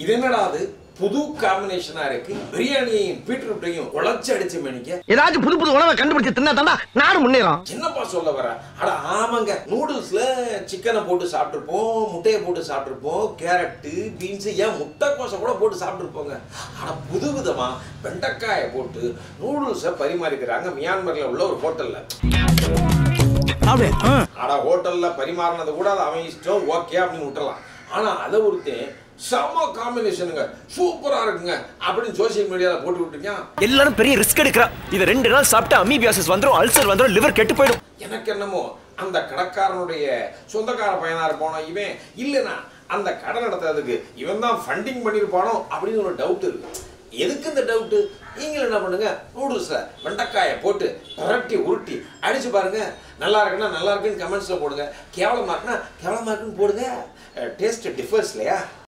இது என்னடா அது புது காம்பினேஷனா இருக்கு பிரியாணியையும் பீட்ரூட்டையும் உழைச்சு அடிச்சு மணிக்க ஏதாச்சும் புது புது உணவை கண்டுபிடிச்சு தின்னா தாண்டா நாடு முன்னேறும் என்னப்பா சொல்ல வர அட ஆமாங்க நூடுல்ஸ்ல சிக்கனை போட்டு சாப்பிட்டுருப்போம் முட்டையை போட்டு சாப்பிட்டுருப்போம் கேரட்டு பீன்ஸ் ஏன் முட்டைக்கோசை கூட போட்டு சாப்பிட்டுருப்போங்க ஆனா புது விதமா வெண்டைக்காயை போட்டு நூடுல்ஸை பரிமாறிக்கிறாங்க மியான்மர்ல உள்ள ஒரு ஹோட்டல்ல அட ஹோட்டல்ல பரிமாறினது கூட அது அவன் இஷ்டம் ஓகே அப்படின்னு விட்டுறலாம் ஆனா அதை ஒருத்தன் செம்ம காம்பினேஷனுங்க சூப்பரா இருக்குங்க அப்படின்னு சோசியல் மீடியால போட்டு விட்டுருக்கான் எல்லாரும் பெரிய ரிஸ்க் எடுக்கிறா இதை ரெண்டு நாள் சாப்பிட்டா அமீபியாசிஸ் வந்துரும் அல்சர் வந்துரும் லிவர் கெட்டு போயிடும் எனக்கு என்னமோ அந்த கடைக்காரனுடைய சொந்தக்கார பையனா இருப்பானோ இவன் இல்லைனா அந்த கடை நடத்துறதுக்கு இவன் தான் ஃபண்டிங் பண்ணியிருப்பானோ அப்படின்னு ஒரு டவுட் இருக்கு எதுக்கு இந்த டவுட்டு நீங்களும் என்ன பண்ணுங்க நூடுல்ஸில் வெண்டைக்காயை போட்டு புரட்டி உருட்டி அடிச்சு பாருங்க நல்லா இருக்குன்னா நல்லா இருக்குன்னு கமெண்ட்ஸில் போடுங்க கேவலமா இருக்குன்னா கேவலமா இருக்குன்னு போடுங்க டேஸ்ட் டிஃபர்ஸ் இல்லையா